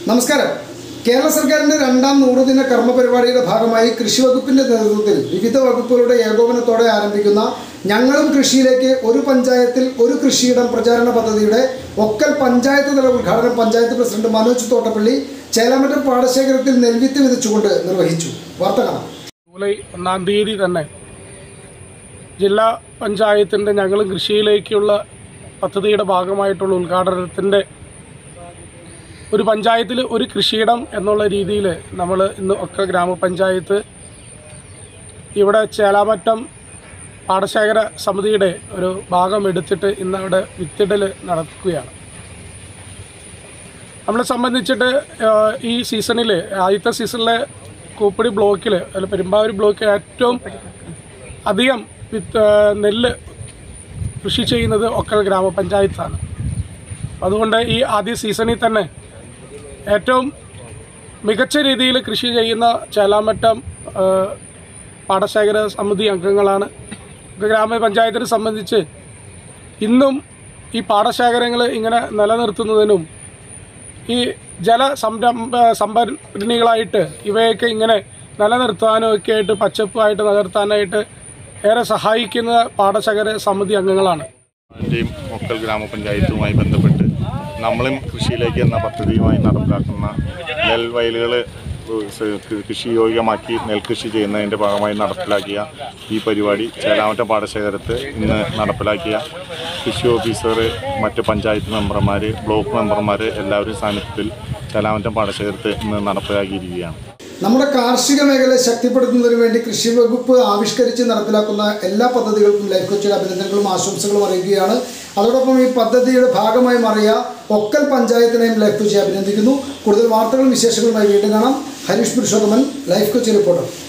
നമസ്കാരം കേരള സർക്കാരിന്റെ രണ്ടാം നൂറുദിന കർമ്മ പരിപാടിയുടെ ഭാഗമായി കൃഷി വകുപ്പിന്റെ നേതൃത്വത്തിൽ വിവിധ വകുപ്പുകളുടെ ഏകോപനത്തോടെ ആരംഭിക്കുന്ന ഞങ്ങളും കൃഷിയിലേക്ക് ഒരു പഞ്ചായത്തിൽ ഒരു കൃഷിയിടം പ്രചാരണ പദ്ധതിയുടെ ഒക്കൽ പഞ്ചായത്ത് തല ഉദ്ഘാടനം പഞ്ചായത്ത് പ്രസിഡന്റ് മനോജ് തോട്ടപ്പള്ളി ചേലാമറ്റം പാടശേഖരത്തിൽ നെൽവിത്ത് വിതച്ചുകൊണ്ട് നിർവഹിച്ചു വാർത്ത കാണാം ജൂലൈ ഒന്നാം തീയതി തന്നെ ജില്ലാ പഞ്ചായത്തിൻ്റെ ഞങ്ങളും കൃഷിയിലേക്കുള്ള പദ്ധതിയുടെ ഭാഗമായിട്ടുള്ള ഉദ്ഘാടനത്തിൻ്റെ ഒരു പഞ്ചായത്തിൽ ഒരു കൃഷിയിടം എന്നുള്ള രീതിയിൽ നമ്മൾ ഇന്ന് ഒക്കെ ഗ്രാമപഞ്ചായത്ത് ഇവിടെ ചേലാമറ്റം പാടശേഖര സമിതിയുടെ ഒരു ഭാഗം എടുത്തിട്ട് ഇന്ന് അവിടെ വിത്തിടൽ നടക്കുകയാണ് നമ്മളെ സംബന്ധിച്ചിട്ട് ആഹ്, ഈ സീസണിൽ ആദ്യത്തെ സീസണിലെ കൂപ്പടി ബ്ലോക്കിൽ അല്ല പെരുമ്പാവൂർ ബ്ലോക്കിൽ ഏറ്റവും അധികം വിത്ത് ആഹ്, നെല്ല് കൃഷി ചെയ്യുന്നത് ഒക്കൽ ഗ്രാമപഞ്ചായത്താണ് അതുകൊണ്ട് ഈ ആദ്യ സീസണിൽ തന്നെ ഏറ്റവും മികച്ച രീതിയിൽ കൃഷി ചെയ്യുന്ന ചേലാമറ്റം ആഹ്, പാടശേഖര സമിതി അംഗങ്ങളാണ് ഗ്രാമപഞ്ചായത്തിനെ സംബന്ധിച്ച് ഇന്നും ഈ പാടശേഖരങ്ങൾ ഇങ്ങനെ നിലനിർത്തുന്നതിനും ഈ ജല സംരംഭ സംഭരണികളായിട്ട് ഇവയൊക്കെ ഇങ്ങനെ നിലനിർത്താനും ഒക്കെ ആയിട്ട് പച്ചപ്പായിട്ട് നിലനിർത്താനായിട്ട് ഏറെ സഹായിക്കുന്ന പാടശേഖര സമിതി അംഗങ്ങളാണ് ൻ്റെയും മൊക്കൽ ഗ്രാമപഞ്ചായത്തുമായി ബന്ധപ്പെട്ട് നമ്മളും കൃഷിയിലേക്ക് എന്ന പദ്ധതിയുമായി നടപ്പിലാക്കുന്ന നെൽവയലുകൾ കൃഷി യോഗ്യമാക്കി നെൽകൃഷി ചെയ്യുന്നതിൻ്റെ ഭാഗമായി നടപ്പിലാക്കിയ ഈ പരിപാടി ചേലാമറ്റം പാടശേഖരത്ത് ഇന്ന് നടപ്പിലാക്കിയ കൃഷി ഓഫീസർ മറ്റ് പഞ്ചായത്ത് മെമ്പർമാർ ബ്ലോക്ക് മെമ്പർമാർ എല്ലാവരും സാന്നിധ്യത്തിൽ ചേലാമറ്റം പാടശേഖരത്ത് ഇന്ന് നടപ്പിലാക്കിയിരിക്കുകയാണ് നമ്മുടെ കാർഷിക മേഖല ശക്തിപ്പെടുത്തുന്നതിന് വേണ്ടി കൃഷി വകുപ്പ് ആവിഷ്കരിച്ച് നടപ്പിലാക്കുന്ന എല്ലാ പദ്ധതികൾക്കും ലൈഫ് കോച്ചിയുടെ അഭിനന്ദനങ്ങളും ആശംസകളും അറിയിക്കുകയാണ് അതോടൊപ്പം ഈ പദ്ധതിയുടെ ഭാഗമായി മാറിയ ഒക്കൽ പഞ്ചായത്തിനെയും ലൈഫ് കോച്ചി അഭിനന്ദിക്കുന്നു കൂടുതൽ വാർത്തകളും വിശേഷങ്ങളുമായി വീണ്ടും കാണാം ഹരീഷ് പുരുഷോത്തമൻ ലൈഫ് കോച്ചി റിപ്പോർട്ടർ